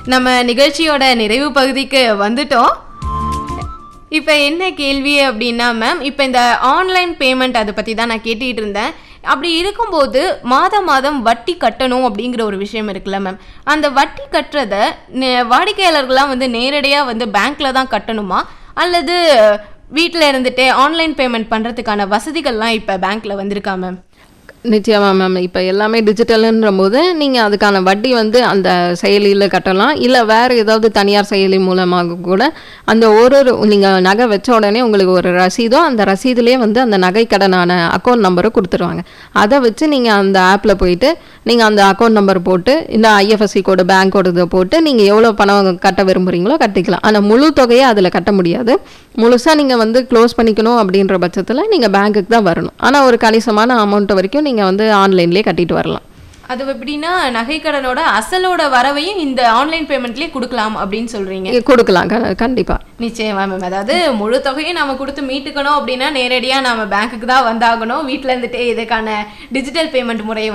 நம்ம நிகழ்ச்சியோட நிறைவு பகுதிக்கு வந்துட்டோம் இப்போ என்ன கேள்வி அப்படின்னா மேம் இப்போ இந்த ஆன்லைன் பேமெண்ட் அதை பற்றி தான் நான் கேட்டுக்கிட்டு இருந்தேன் அப்படி இருக்கும்போது மாதம் மாதம் வட்டி கட்டணும் அப்படிங்கிற ஒரு விஷயம் இருக்குல்ல மேம் அந்த வட்டி கட்டுறத நே- வாடிக்கையாளர்கள்லாம் வந்து நேரடியாக வந்து பேங்க்கில் தான் கட்டணுமா அல்லது வீட்டில் இருந்துட்டே ஆன்லைன் பேமெண்ட் பண்ணுறதுக்கான வசதிகள்லாம் இப்போ பேங்க்கில் வந்திருக்கா மேம் நிச்சயமா மேம் இப்போ எல்லாமே டிஜிட்டலுன்ற போது நீங்கள் அதுக்கான வட்டி வந்து அந்த செயலியில் கட்டலாம் இல்லை வேறு ஏதாவது தனியார் செயலி மூலமாக கூட அந்த ஒரு ஒரு நீங்கள் நகை வச்ச உடனே உங்களுக்கு ஒரு ரசீதோ அந்த ரசீதுலேயே வந்து அந்த நகை கடனான அக்கௌண்ட் நம்பரை கொடுத்துருவாங்க அதை வச்சு நீங்கள் அந்த ஆப்பில் போயிட்டு நீங்கள் அந்த அக்கௌண்ட் நம்பர் போட்டு இந்த ஐஎஃப்எஸ்சி கோடு பேங்க் கோடு இதை போட்டு நீங்கள் எவ்வளோ பணம் கட்ட விரும்புகிறீங்களோ கட்டிக்கலாம் ஆனால் முழு தொகையை அதில் கட்ட முடியாது முழுசாக நீங்கள் வந்து க்ளோஸ் பண்ணிக்கணும் அப்படின்ற பட்சத்தில் நீங்கள் பேங்க்குக்கு தான் வரணும் ஆனால் ஒரு கணிசமான அமௌண்ட் வரைக்கும் நீங்கள் வந்து ஆன்லைன்லேயே கட்டிட்டு வரலாம் அது எப்படின்னா நகைக்கடனோட அசலோட வரவையும் இந்த ஆன்லைன் பேமெண்ட்லேயே கொடுக்கலாம் அப்படின்னு சொல்கிறீங்க இ- கொடுக்கலாம் க கண்டிப்பாக நிச்சயமா மேம் அதாவது முழு தொகையும் நம்ம கொடுத்து மீட்டுக்கணும் அப்படின்னா நேரடியாக நம்ம பேங்க்குக்கு தான் வந்தாகணும் வீட்டில் இருந்துட்டே இதுக்கான டிஜிட்டல் பேமெண்ட் முறையை